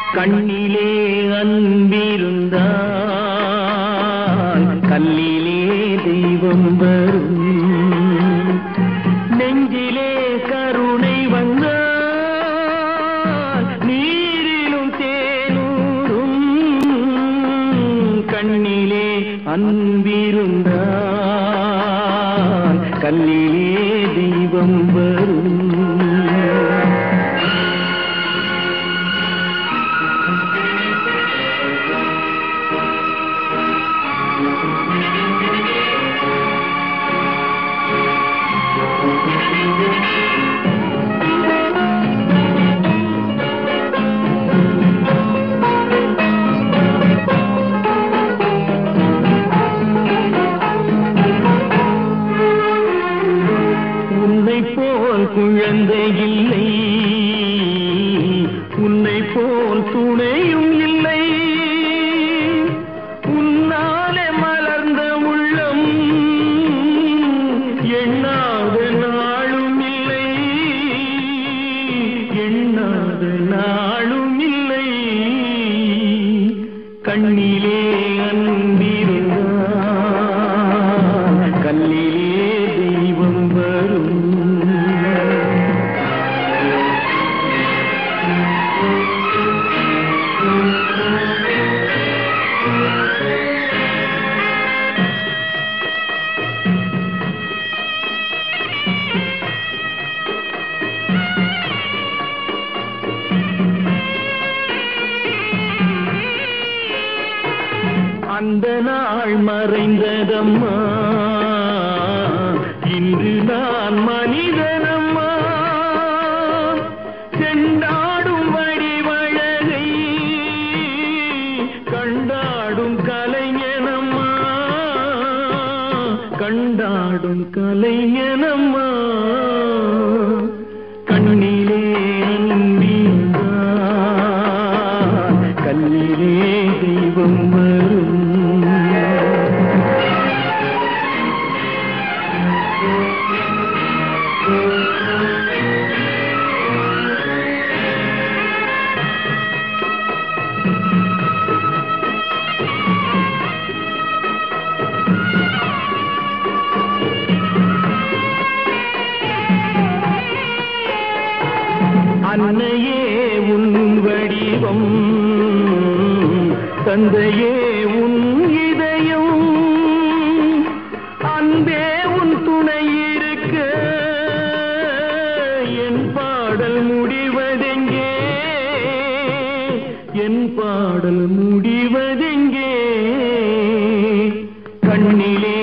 கண்ணிலே அன்பிருந்தால் கல்லிலே தெய்வம் வரும் நெஞ்சிலே கருணை வந்தால் நீரிலும் தேனூரும் கண்ணிலே அன்பிருந்தால் கல்லிலே தெய்வம் வரும் உன்னை போல் குழந்தை இல்லை உன்னை போல் துணையும் இல்லை உன்னாலே மலர்ந்த உள்ளம் எண்ணாத நாளும் இல்லை எண்ணாத நாளும் இல்லை கண்ணிலே அன்பிருந்தால் கல்லிலே தெய்வம் வரும் அந்த நாள் மறைந்ததம்மா இன்று நான் மனிதனம்மா செண்டாடும் வடிவழகை கண்டாடும் கலைஞனம்மா கண்டாடும் கலைஞனம்மா கண்ணிலே அன்பிருந்தால் கல்லிலே தெய்வம் வரும் அன்னையே உன் வடிவம் தந்தையே உன் இதயம் அன்பே உன் துணை இருக்க என் பாடல் முடிவதெங்கே என் பாடல் முடிவதெங்கே கண்ணிலே